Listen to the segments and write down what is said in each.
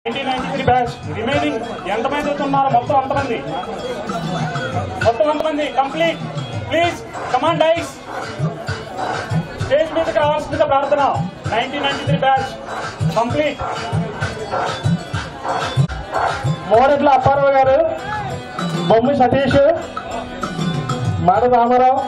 Ninety three batch remaining ఎంతమంది అయితే ఉన్నారో మొత్తం అంతమంది మొత్తం అంతమంది complete please come and dais stage మీదకి రావాల్సిందిగా ప్రార్థన nineteen ninety three batch complete Moredla Apparao గారు బొమ్మి సతీష్ మాడ రామారావు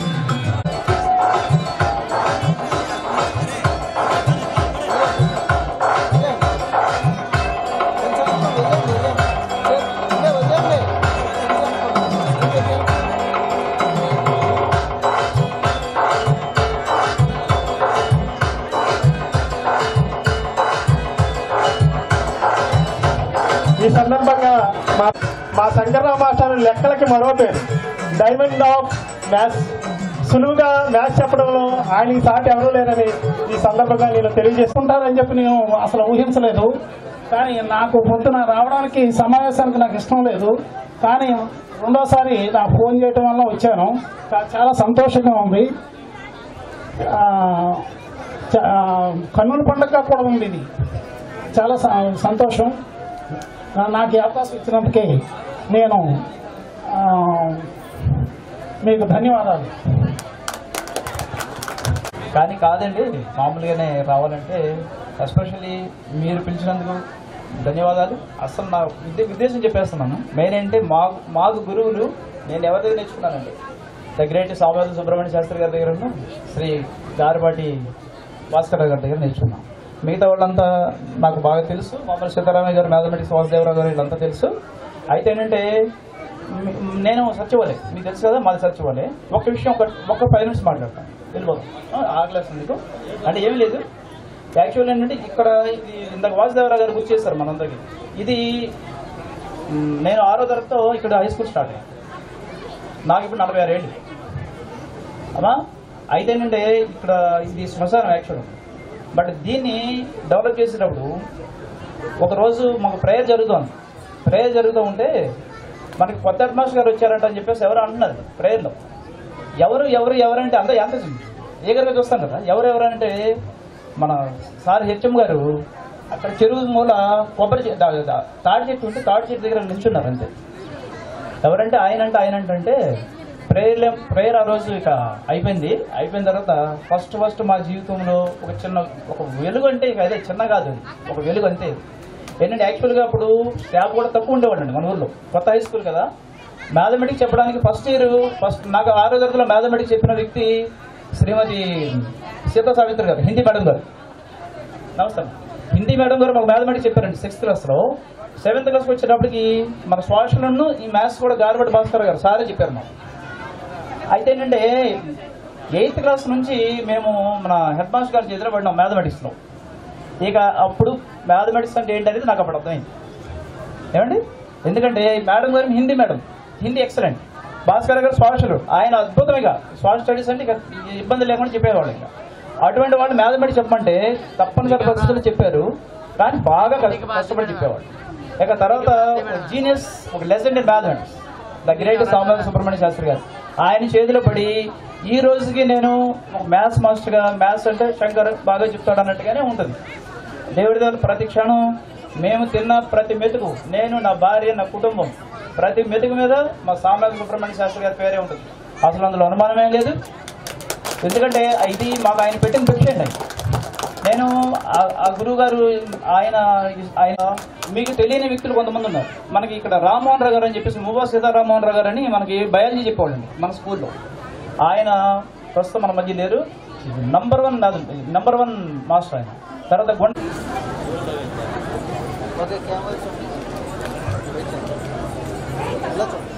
ఈ సందర్భంగా మా మా శంకర్రావు మాస్టర్ లెక్కలకి మరో పేరు డైమండ్ ఆఫ్ మ్యాథ్స్ సులువుగా మ్యాథ్స్ చెప్పడంలో ఆయనకి సాటి ఎవరూ లేరని ఈ సందర్భంగా నేను తెలియజేసుకుంటారని చెప్పి నేను అసలు ఊహించలేదు కానీ నాకు పొద్దున రావడానికి సమావేశానికి నాకు ఇష్టం లేదు కానీ రెండోసారి నాకు ఫోన్ చేయటం వల్ల వచ్చాను చా- చాలా సంతోషంగా ఉంది ఆ, చ- ఆ, కన్నుల పండుగ కూడా ఉంది ఇది చాలా స- సంతోషం నా- నాకు ఈ అవకాశం ఇచ్చినందుకే నేను ఆ, మీకు ధన్యవాదాలు కానీ కాదండి మామూలుగానే రావాలంటే ఎస్పెషల్లీ మీరు పిలిచినందుకు ధన్యవాదాలు అసలు నా ఉద్దే- ఉద్దేశం చెప్పేస్తున్నాను మెయిన్ ఏంటంటే మా మాకు గురువులు నేను ఎవరి దగ్గర నేర్చుకున్నానండి ద గ్రేట్ సామవేద సుబ్రహ్మణ్య శాస్త్రి గారి దగ్గర శ్రీ గారిపాటి భాస్కర్ గారి దగ్గర నేర్చుకున్నాను మిగతా వాళ్ళంతా నాకు బాగా తెలుసు మామూలు సీతారామయ్య గారు మ్యాథమెటిక్స్ వాసుదేవరావు గారు వీళ్ళంతా తెలుసు అయితే ఏంటంటే మ్- నేను సచివాలే మీకు తెలుసు కదా మాది సచివాలే ఒక విషయం ఒక ఒక ఫైవ్ మినిట్స్ మాట్లాడతాను వెళ్ళిపోతాం ఆగలేసు మీకు అంటే ఏం లేదు యాక్చువల్ ఏంటంటే ఇక్కడ ఇది ఇందాక వాసుదేవరావు గారు గుర్తు చేశారు మనందరికి ఇది మ్, నేను ఆరో తరగతితో ఇక్కడ హై స్కూల్ స్టార్ట్ అయ్యాను నాకు ఇప్పుడు నలభై ఆరు ఏళ్ళు అమ్మా అయితే ఏంటంటే ఇక్కడ ఇది శ్మశానం యాక్చువల్ బట్ దీన్ని డెవలప్ చేసేటప్పుడు ఒకరోజు మాకు ప్రేయర్ జరుగుతోంది ప్రేయర్ జరుగుతూ ఉంటే మనకి కొత్త హెడ్ మాస్టర్ గారు వచ్చారంట అని చెప్పేసి ఎవరు అంటున్నారు ప్రేయర్లో ఎవరు ఎవరు ఎవరంటే అంతా ఎంత ఏగర్గా చూస్తాం కదా ఎవరు ఎవరంటే మన సార్ హెచ్ఎం గారు అక్కడ చెరువు మూల కొబ్బరి చె- దా- దా- తాడి చెట్టు ఉంటే తాడి చెట్టు దగ్గర నిల్చున్నారు అంతే ఎవరంటే ఆయన అంటే ఆయన అంటే ప్రేయర్ ప్రేయర్ ఆ రోజు ఇక అయిపోయింది అయిపోయిన తర్వాత ఫస్ట్ ఫస్ట్ మా జీవితంలో ఒక చిన్న ఒక వెలుగు అంటే ఇక అదే చిన్న కాదు అది. ఒక వెలుగు అంతే ఏంటంటే యాక్చువల్గా అప్పుడు స్టాఫ్ కూడా తక్కువ ఉండేవాళ్ళండి మన ఊర్లో కొత్త హై స్కూల్ కదా మ్యాథమెటిక్స్ చెప్పడానికి ఫస్ట్ ఇయర్ ఫస్ట్ నాకు ఆరో తరగతిలో మ్యాథమెటిక్స్ చెప్పిన వ్యక్తి శ్రీమతి సీతా సావిత్రి గారు హిందీ మేడం గారు నమస్తే హిందీ మేడం గారు మాకు మ్యాథమెటిక్స్ చెప్పారండి సిక్స్త్ క్లాస్లో సెవెంత్ క్లాస్కి వచ్చేటప్పటికి మన సోషల్ను ఈ మ్యాథ్స్ కూడా గార్బెట్ భాస్కర్ గారు సారే చెప్పారు మాకు అయితే ఏంటంటే ఎయిత్ క్లాస్ నుంచి మేము మన హెడ్ మాస్టర్ గారికి ఎదురుపడినాం మ్యాథమెటిక్స్లో ఇక అప్పుడు మ్యాథమెటిక్స్ అంటే ఏంటనేది నాకు అప్పుడు అర్థమైంది ఏమండి ఎందుకంటే మేడం గారు హిందీ మేడం హిందీ ఎక్సలెంట్ భాస్కర్ గారు సోషల్ ఆయన అద్భుతం ఇక సోషల్ స్టడీస్ అంటే ఇక ఇబ్బంది లేకుండా చెప్పేవాళ్ళు ఇక అటువంటి వాళ్ళు మ్యాథమెటిక్స్ చెప్పమంటే తప్పనిసరి పరిస్థితులు చెప్పారు కానీ బాగా కష్ట- కష్టపడి చెప్పేవాళ్ళు ఇక తర్వాత జీనియస్ ఒక legend in mathematics the great Sambabu Subrahmanya Sastri గారు ఆయన చేతిలో పడి ఈ రోజుకి నేను మ్యాథ్స్ మాస్టర్గా మ్యాథ్స్ అంటే శంకర్ బాగా చెప్తాడు అన్నట్టుగానే ఉంటుంది దేవుడి దగ్గర ప్రతి క్షణం మేము తిన్న ప్రతి మెతుకు నేను నా భార్య నా కుటుంబం ప్రతి మెతుకు మీద మా సామ్రాజ్య సుబ్రహ్మణ్య శాస్త్రి గారి పేరే ఉంటుంది అసలు అందులో అనుమానమేం లేదు ఎందుకంటే ఇది మాకు ఆయన పెట్టిన భిక్ష అండి నేను ఆ- ఆ గురువు గారు ఆయన ఆయన మీకు తెలియని వ్యక్తులు కొంతమంది ఉన్నారు మనకి ఇక్కడ రామ్మోహన్ రావు గారు అని చెప్పేసి మువ్వా సీతారామోహన్ రావు గారు అని మనకి బయాలజీ చెప్పేవాళ్ళండి మన స్కూల్లో ఆయన ప్రస్తుతం మన మధ్య లేరు number one number one master ఆయన తర్వాత గుండ ఓకే కెమెరా చూడండి వెళ్ళొచ్చు